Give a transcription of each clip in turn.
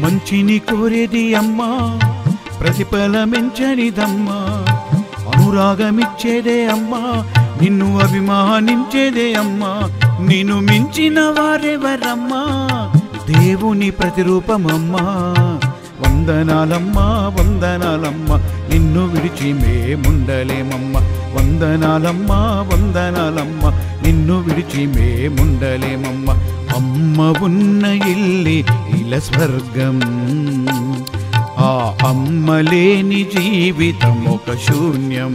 మంచిని కోరేది అమ్మా ప్రతిఫలమించనిదమ్మా అనురాగమిచ్చేదే అమ్మా నిన్ను అభిమానించేదే అమ్మా నిన్ను మించిన వారెవరమ్మా దేవుని ప్రతిరూపమమ్మా వందనాలమ్మా వందనాలమ్మా నిన్ను విడిచి మేముండలేమమ్మా వందనాలమ్మా వందనాలమ్మా నిన్ను విడిచి మేముండలేమమ్మా అమ్మ ఉన్న ఇల్లి ఇల స్వర్గం ఆ అమ్మ లేని జీవితం ఒక శూన్యం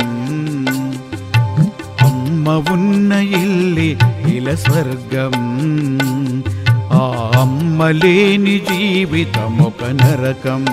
అమ్మ ఉన్న ఇల్లి ఇల స్వర్గం ఆ అమ్మ లేని జీవితం ఒక నరకం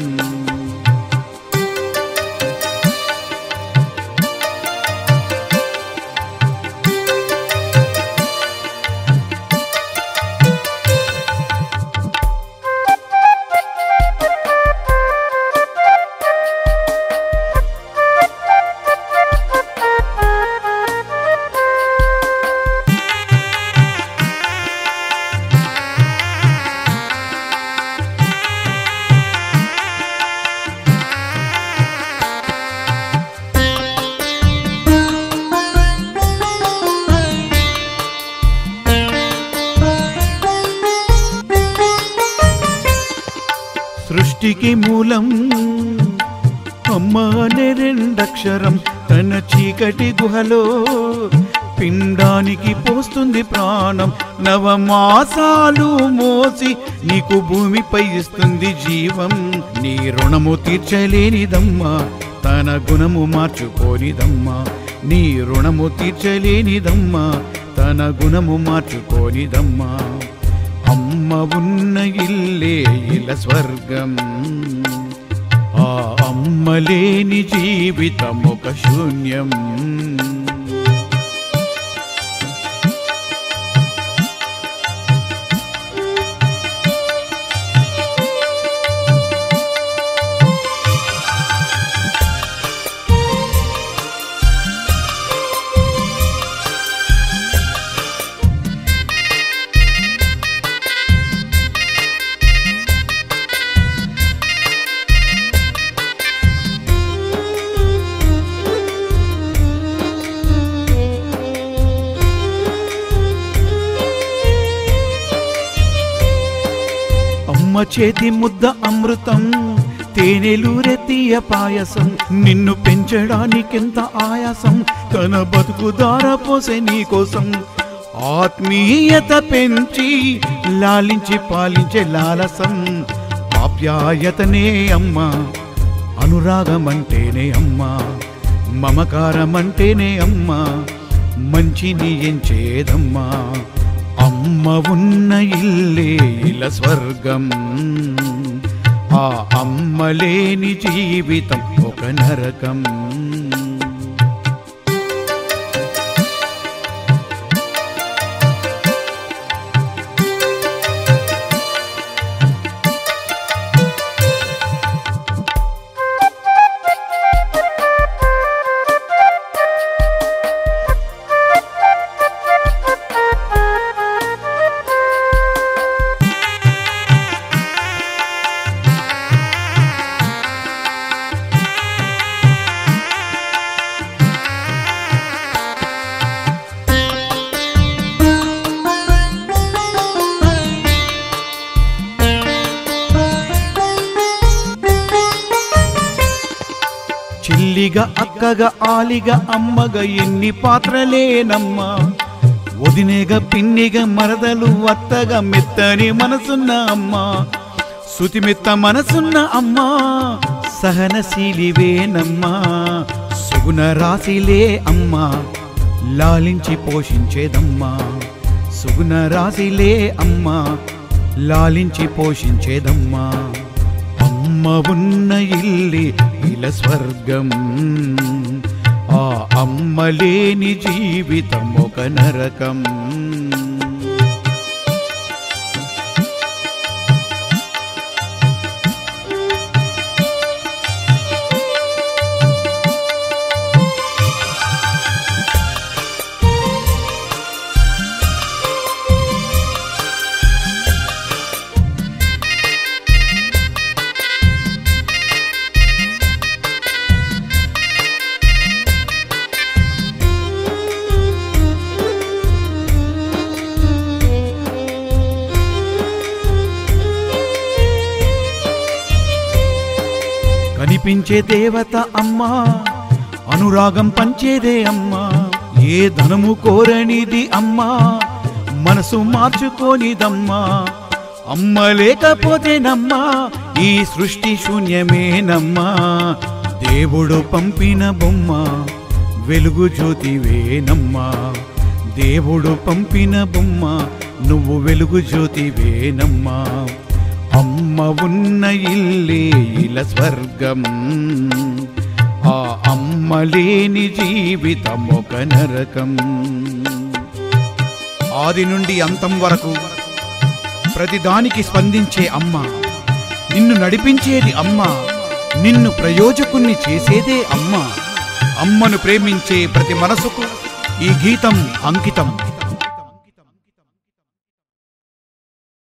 సృష్టికి మూలం అమ్మ అనే రెండక్షరం తన చీకటి గుహలో పిండానికి పోస్తుంది ప్రాణం నవమాసాలు మోసి నీకు భూమిపై ఇస్తుంది జీవం నీ రుణము తీర్చలేనిదమ్మా తన గుణము మార్చుకోనిదమ్మా నీ రుణము తీర్చలేనిదమ్మా తన గుణము మార్చుకోనిదమ్మా అమ్మ ఉన్న ఇల్లే ఇల స్వర్గం ఆ అమ్మ లేని జీవితం ఒక శూన్యం అమ్మ చేతి ముద్ద అమృతం తేనెలూరెత్తియ పాయసం నిన్ను పెంచడానికెంత ఆయాసం తన బతుకు దార పోసే నీకోసం ఆత్మీయత పెంచి లాలించి పాలించే లాలసం ఆప్యాయతనే అమ్మా అనురాగమంటేనే అమ్మా మమకారమంటేనే అమ్మా మంచిని ఎంచేదమ్మా అమ్మ ఉన్న ఇల్లే ఇల స్వర్గం ఆ అమ్మ లేని జీవితం ఒక నరకం చెల్లిగా అక్కగా ఆలిగా అమ్మగా ఎన్ని పాత్రలేనమ్మా వదినేగా పిన్నిగా మరదలు అత్తగా మెత్తని మనసున్న అమ్మా శృతిమెత్త మనసున్న అమ్మా సహనశీలివేనమ్మా సుగుణ రాశిలే అమ్మా లాలించి పోషించేదమ్మా సుగుణ రాశిలే అమ్మా లాలించి పోషించేదమ్మా అమ్మ ఉన్న ఇల్లి ఇల స్వర్గం ఆ అమ్మ లేని జీవితం ఒక నరకం మురిపించే దేవత అమ్మా అనురాగం పంచేదే అమ్మా ఏ ధనము కోరనిది అమ్మా మనసు మార్చుకోనిదమ్మా అమ్మ లేకపోతేనమ్మా ఈ సృష్టి శూన్యమేనమ్మా దేవుడు పంపిన బొమ్మ వెలుగు జ్యోతివేనమ్మా దేవుడు పంపిన బొమ్మ నువ్వు వెలుగు జ్యోతివేనమ్మా అమ్మ ఉన్న ఇల్లే ఇల స్వర్గం ఆ అమ్మ లేని జీవితం ఒక నరకం ఆది నుండి అంతం వరకు ప్రతిదానికి స్పందించే అమ్మ నిన్ను నడిపించేది అమ్మ నిన్ను ప్రయోజకుణ్ణి చేసేదే అమ్మ అమ్మను ప్రేమించే ప్రతి మనసుకు ఈ గీతం అంకితం